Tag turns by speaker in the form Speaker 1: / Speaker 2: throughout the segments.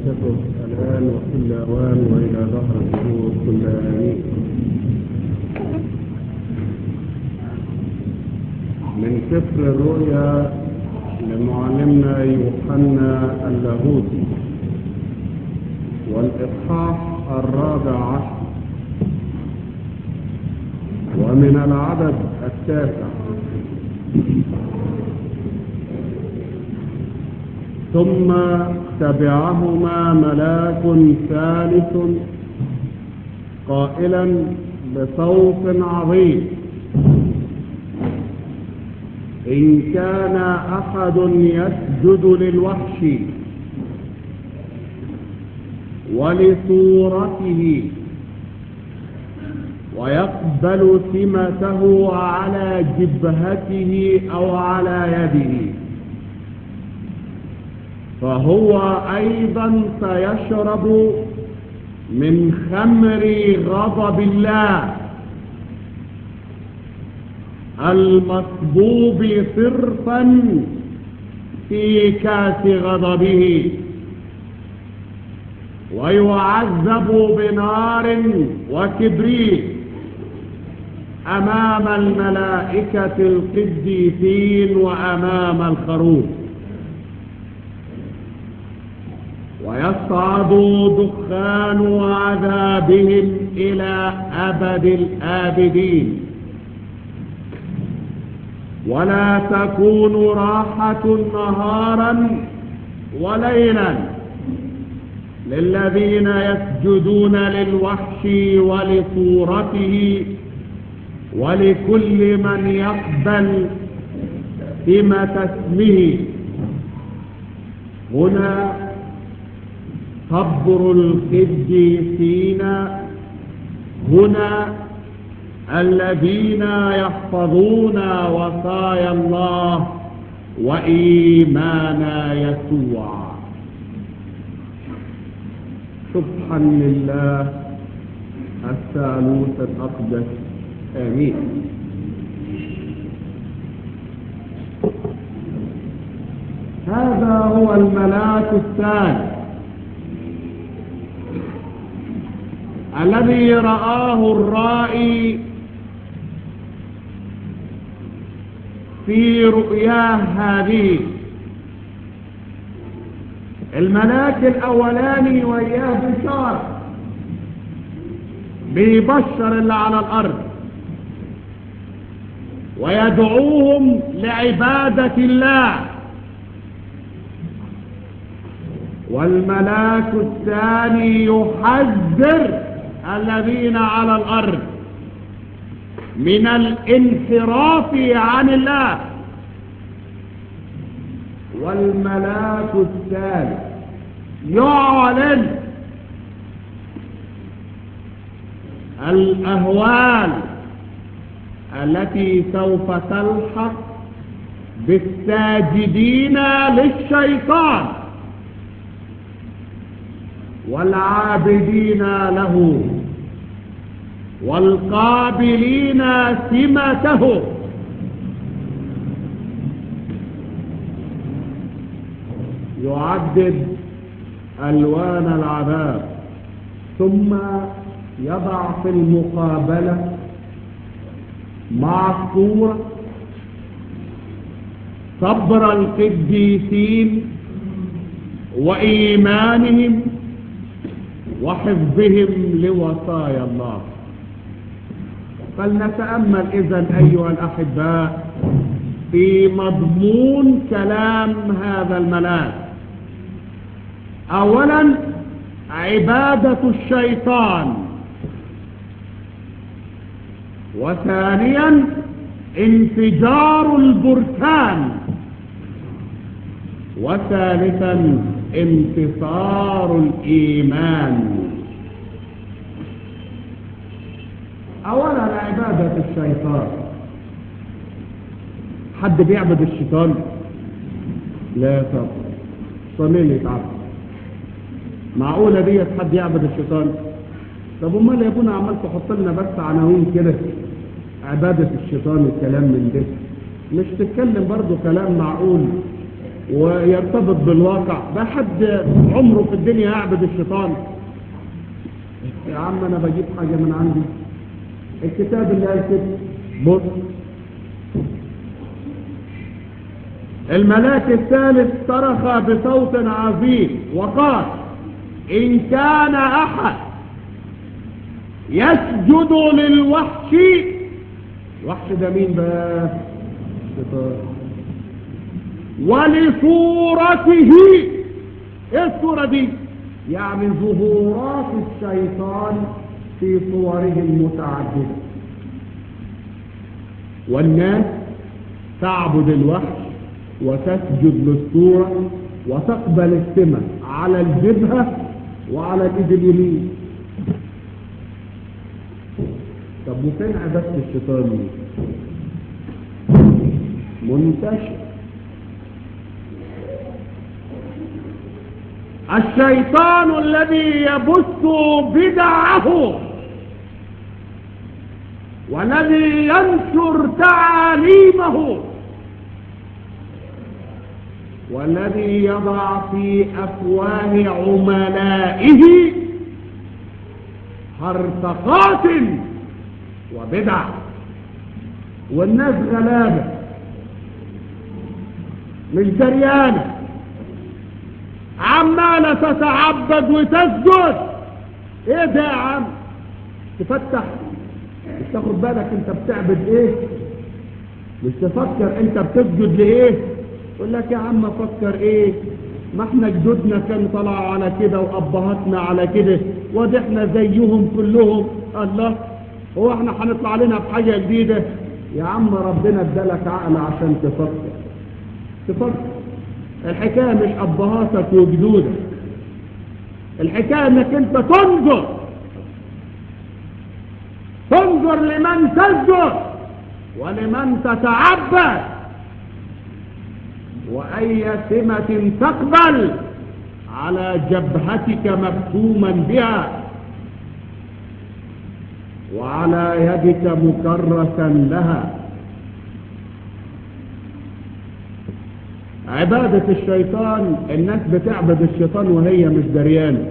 Speaker 1: وبركاته الآن وكل أوان وإلى ظهر الشهور كل آمين من سفر الرؤيا لمعلمنا يوحنا اللاهوتي والإصحاح الرابع عشر ومن العدد التاسع ثم تبعهما ملاك ثالث قائلا بصوت عظيم إن كان أحد يسجد للوحش ولصورته ويقبل سمته على جبهته أو على يده فهو أيضا سيشرب من خمر غضب الله المصبوب صرفا في كاس غضبه ويعذب بنار وكبريت أمام الملائكة القديسين وأمام الخروف ويصعد دخان عذابهم إلى أبد الآبدين ولا تكون راحة نهارا وليلا للذين يسجدون للوحش ولصورته ولكل من يقبل ثمة اسمه هنا صبر القديسين هنا الذين يحفظون وصايا الله وإيمان يسوع سبحان لله الثالوث الأقدس آمين هذا هو الملاك الثالث الذي رآه الرائي في رؤياه هذه الملاك الأولاني وإياه بشار بيبشر اللي على الأرض ويدعوهم لعبادة الله والملاك الثاني يحذر الذين على الأرض من الانحراف عن الله والملاك الثالث يعلن الأهوال التي سوف تلحق بالساجدين للشيطان والعابدين له والقابلين سمته يعدد ألوان العذاب ثم يضع في المقابلة مع الصورة صبر القديسين وإيمانهم وحفظهم لوصايا الله فلنتأمل إذا أيها الأحباء في مضمون كلام هذا الملاك أولا عبادة الشيطان وثانيا انفجار البركان وثالثا انتصار الإيمان أولا عبادة الشيطان حد بيعبد الشيطان لا طب صميل يتعبد معقولة ديت حد يعبد الشيطان طب امال يا ابونا عمال تحط لنا بس عناوين كده عبادة الشيطان والكلام من ده مش تتكلم برضو كلام معقول ويرتبط بالواقع ده حد عمره في الدنيا يعبد الشيطان يا عم انا بجيب حاجة من عندي الكتاب اللي قال كده بص الملاك الثالث صرخ بصوت عظيم وقال إن كان أحد يسجد للوحش الوحش ده مين بقى الشيطان ولصورته ايه الصورة دي يعني ظهورات الشيطان في صوره المتعددة والناس تعبد الوحش وتسجد للصورة وتقبل السمة على الجبهة وعلى الايد اليمين طب وفين عبادة الشيطان دي؟ منتشر الشيطان الذي يبث بدعه والذي ينشر تعاليمه والذي يضع في أفواه عملائه هرطقات وبدع والناس غلابة مش دريانة عمالة تتعبد وتسجد ايه ده يا عم تفتح مش تاخد بالك انت بتعبد ايه مش تفكر انت بتسجد لايه يقول لك يا عم فكر ايه ما احنا جدودنا كانوا طلعوا على كده وابهاتنا على كده وادي احنا زيهم كلهم الله هو احنا هنطلع لنا بحاجه جديده يا عم ربنا ادالك عقل عشان تفكر تفكر الحكايه مش ابهاتك وجدودك الحكايه انك انت تنظر تنظر لمن تسجد ولمن تتعبد وأي سمة تقبل على جبهتك مكتوما بها وعلى يدك مكرسا لها عبادة الشيطان الناس بتعبد الشيطان وهي مش دريانة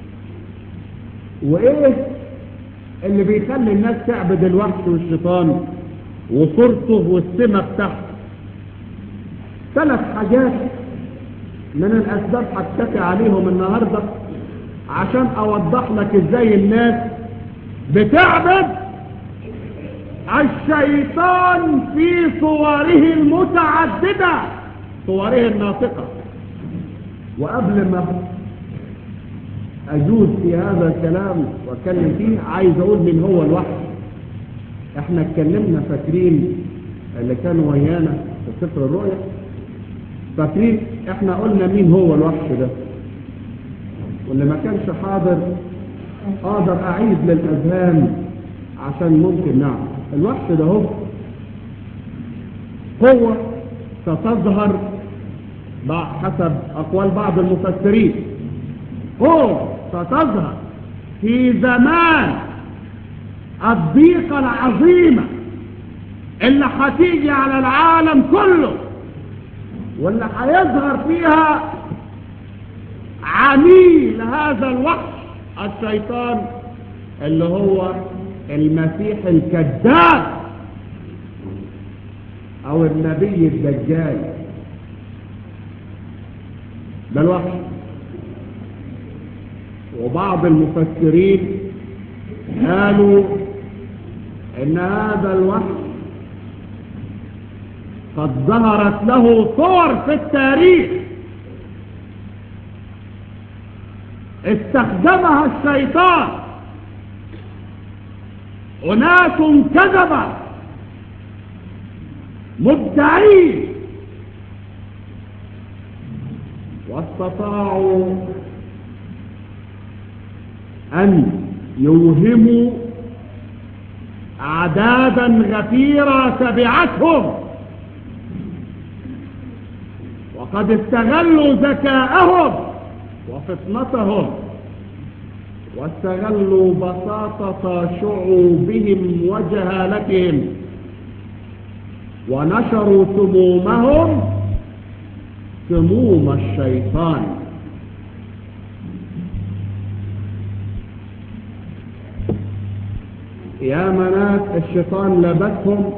Speaker 1: وايه اللي بيخلي الناس تعبد الوحش والشيطان وصورته والسمة بتاعته ثلاث حاجات من الأسباب هتكفي عليهم النهاردة عشان أوضح لك إزاي الناس بتعبد الشيطان في صوره المتعددة صوره الناطقة وقبل ما أجوز في هذا الكلام وأتكلم فيه عايز أقول من هو الوحش احنا اتكلمنا فاكرين اللي كانوا ويانا في سفر الرؤيا فاكرين احنا قلنا مين هو الوحش ده واللي ما كانش حاضر اقدر اعيد للاذهان عشان ممكن نعم الوحش ده هو قوة ستظهر حسب اقوال بعض المفسرين قوة ستظهر في زمان الضيقة العظيمة اللي هتيجي على العالم كله واللي هيظهر فيها عميل هذا الوحش الشيطان اللي هو المسيح الكذاب او النبي الدجال ده الوحش وبعض المفسرين قالوا ان هذا الوحش قد ظهرت له صور في التاريخ استخدمها الشيطان أناس كذبة مدعين واستطاعوا أن يوهموا أعدادا غفيرة تبعتهم وقد استغلوا ذكاءهم وفطنتهم واستغلوا بساطة شعوبهم وجهالتهم ونشروا سمومهم سموم الشيطان يا مناس الشيطان لبسهم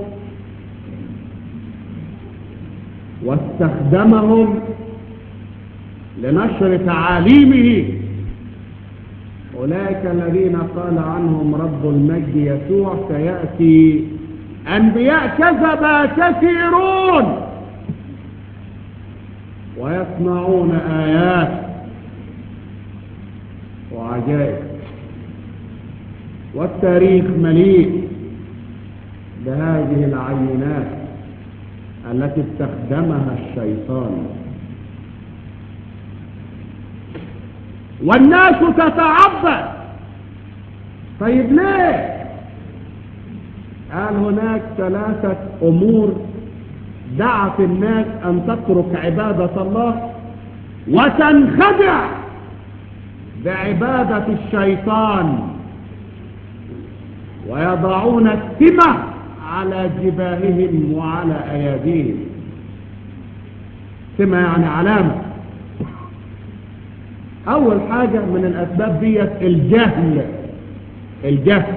Speaker 1: واستخدمهم لنشر تعاليمه أولئك الذين قال عنهم رب المجد يسوع سيأتي أنبياء كذبا كثيرون ويصنعون آيات وعجائب والتاريخ مليء بهذه العينات التي استخدمها الشيطان والناس تتعبد طيب ليه قال هناك ثلاثة أمور دعت الناس أن تترك عبادة الله وتنخدع بعبادة الشيطان ويضعون السمة على جباههم وعلى أياديهم سمة يعني علامة أول حاجة من الأسباب ديت الجهل الجهل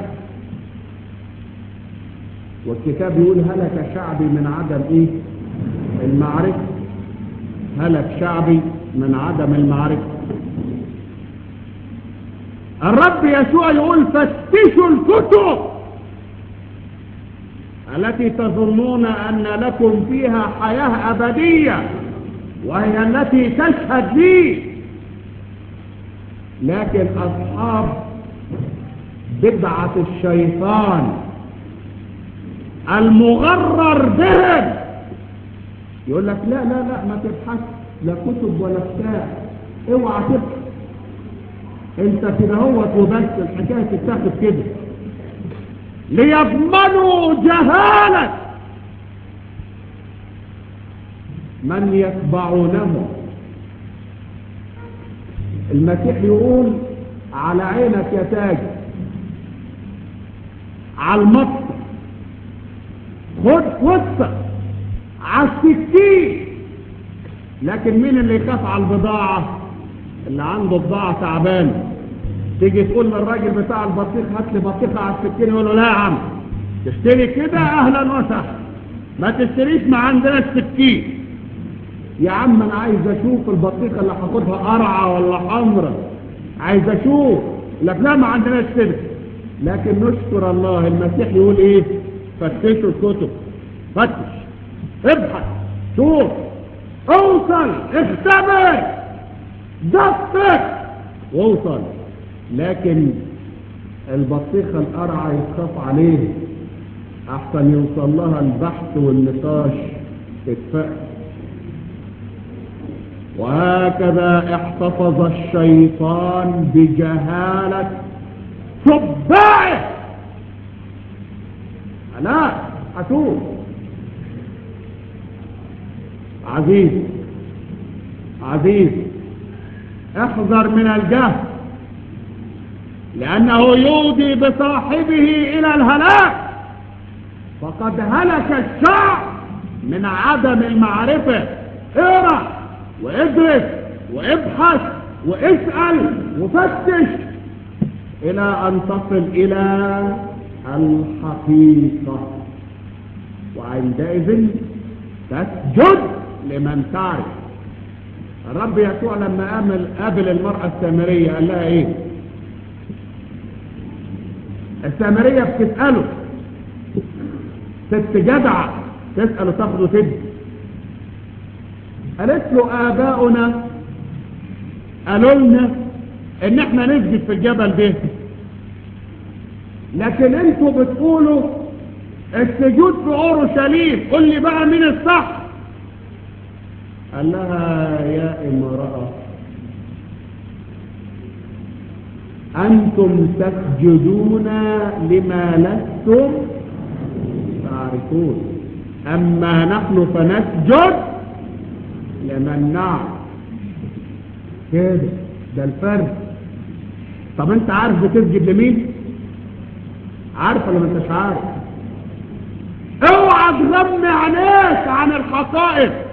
Speaker 1: والكتاب يقول هلك شعبي من عدم إيه المعرفة هلك شعبي من عدم المعرفة الرب يسوع يقول فتشوا الكتب التي تظنون أن لكم فيها حياة أبدية وهي التي تشهد لي لكن أصحاب بدعة الشيطان المغرر بهم يقول لك لا لا لا ما تبحث لا كتب ولا بتاع اوعى تبحث انت كده هوت وبس الحكايه تتاخد كده ليضمنوا جهاله من يتبعونه المسيح يقول على عينك يا تاج على المطر خد وسط على السكين لكن مين اللي يخاف على البضاعة اللي عنده بضاعة تعبانة تيجي تقول للراجل بتاع البطيخ هات لي بطيخة على السكين يقول له لا يا عم تشتري كده اهلا وسهلا ما تشتريش ما عندنا السكين يا عم انا عايز اشوف البطيخة اللي هاخدها قرعة ولا حمرة عايز اشوف لك لا ما عندناش كده لكن نشكر الله المسيح يقول ايه فتشوا الكتب فتش ابحث شوف اوصل اختبر دقق واوصل لكن البطيخة القرعة يتخاف عليه احسن يوصل لها البحث والنقاش تتفقد وهكذا احتفظ الشيطان بجهالة تباعه لا هتوب عزيز عزيز احذر من الجهل لأنه يودي بصاحبه إلى الهلاك فقد هلك الشعب من عدم المعرفة اقرأ وادرس وابحث واسأل وفتش إلى أن تصل إلى الحقيقة وعندئذ تسجد لمن تعرف الرب يسوع لما قابل قابل المرأة السامرية قال لها ايه السامرية بتسأله ست جدعة تسأله تاخده تدي قالت له آباؤنا قالوا لنا ان احنا نسجد في الجبل ده لكن انتوا بتقولوا السجود في اورشليم قل لي بقى مين الصح قال لها يا امرأة انتم تسجدون لما لستم تعرفون اما نحن فنسجد لمن نعرف كده ده الفرق طب انت عارف بتسجد لمين عارف ولا ما انتش عارف اوعى تغمي عينيك عن الحقائق